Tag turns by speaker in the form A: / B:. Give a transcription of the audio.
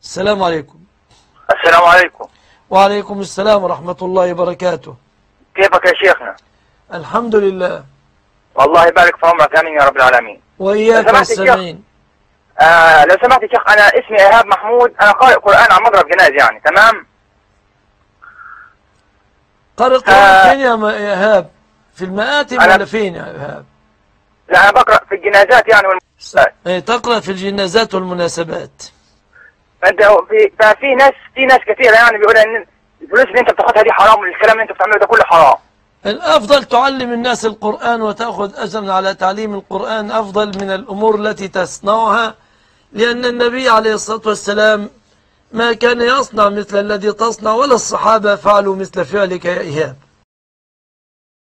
A: السلام عليكم
B: السلام عليكم
A: وعليكم السلام ورحمة الله وبركاته
B: كيفك يا شيخنا
A: الحمد لله
B: والله يبارك في عمرك امين يا رب العالمين
A: وإياك
B: سمحت يا شيخ.
A: السمعين
B: آه لو سمحت يا شيخ انا اسمي ايهاب محمود انا قارئ قران على مضرب جناز يعني تمام
A: قرأ
B: آه.
A: القرآن فين يا م- يا إيهاب في المآتم
B: أنا-
A: ولا فين يا إيهاب
B: لا انا بقرا في الجنازات يعني والمناسبات
A: إيه، تقرأ في الجنازات والمناسبات
B: فانت في ففي ناس في ناس كثيره يعني بيقولوا ان الفلوس اللي انت بتاخدها دي حرام والكلام اللي انت بتعمله ده كله حرام
A: الأفضل تعلم الناس القرآن وتأخذ أجرا على تعليم القرآن أفضل من الأمور التي تصنعها لأن النبي عليه الصلاة والسلام ما كان يصنع مثل الذي تصنع ولا الصحابة فعلوا مثل فعلك يا إيهاب